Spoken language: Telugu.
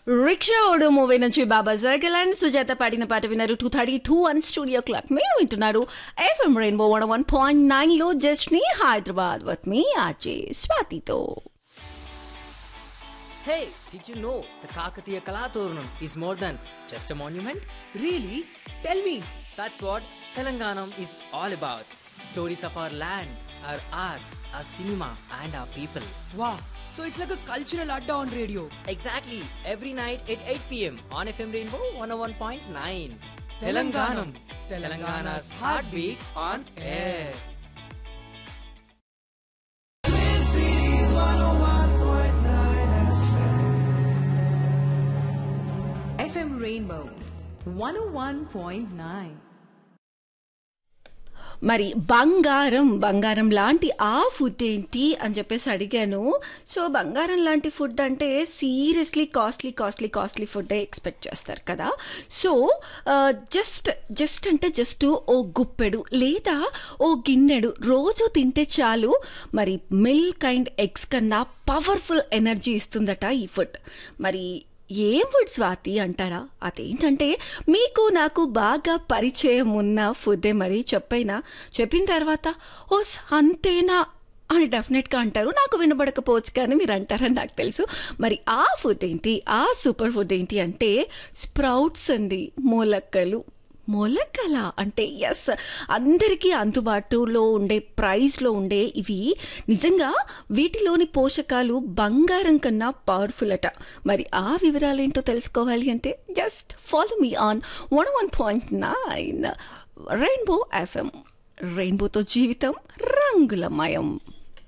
రిక్షా ఓడు మూవీ నుంచి బాబా జర్గల్ అండ్ సుజాత పాడిన పాట విన్నారు two thirty two one studio clock మీరు వింటున్నారు FM Rainbow one one point nine లో జస్ట్ నీ హైదరాబాద్ వత్ మీ ఆర్జే స్వాతితో Hey, did you know the Kakatiya Kalaturnam is more than just a monument? Really? Tell me. That's what Telanganam is all about. Stories of our land, our art, our cinema, and our people. Wow. So it's like a cultural adda on radio. Exactly, every night at 8 pm on FM Rainbow 101.9. Telanganam. Telangana's heartbeat on air. FM Rainbow 101.9. మరి బంగారం బంగారం లాంటి ఆ ఫుడ్ ఏంటి అని చెప్పేసి అడిగాను సో బంగారం లాంటి ఫుడ్ అంటే seriously costly costly costly food expect చేస్తారు కదా సో జస్ట్ జస్ట్ అంటే జస్ట్ ఓ గుప్పెడు లేదా ఓ గిన్నెడు రోజు తింటే చాలు మరి మిల్క్ అండ్ ఎగ్స్ కన్నా పవర్ఫుల్ ఎనర్జీ ఇస్తుందట ఈ ఫుడ్ మరి ఏం ఫుడ్ స్వాతి అంటారా అదేంటంటే మీకు నాకు బాగా పరిచయం ఉన్న ఫుడ్డే మరి చెప్పైనా చెప్పిన తర్వాత ఓస్ అంతేనా అని డెఫినెట్గా అంటారు నాకు వినబడకపోవచ్చు కానీ మీరు అంటారని నాకు తెలుసు మరి ఆ ఫుడ్ ఏంటి ఆ సూపర్ ఫుడ్ ఏంటి అంటే స్ప్రౌట్స్ అండి మూలక్కలు మొలకల అంటే ఎస్ అందరికీ అందుబాటులో ఉండే ప్రైస్లో ఉండే ఇవి నిజంగా వీటిలోని పోషకాలు బంగారం కన్నా పవర్ఫుల్ అట మరి ఆ వివరాలు ఏంటో తెలుసుకోవాలి అంటే just follow me on one one point nine Rainbow FM రెయిన్బోతో జీవితం రంగులమయం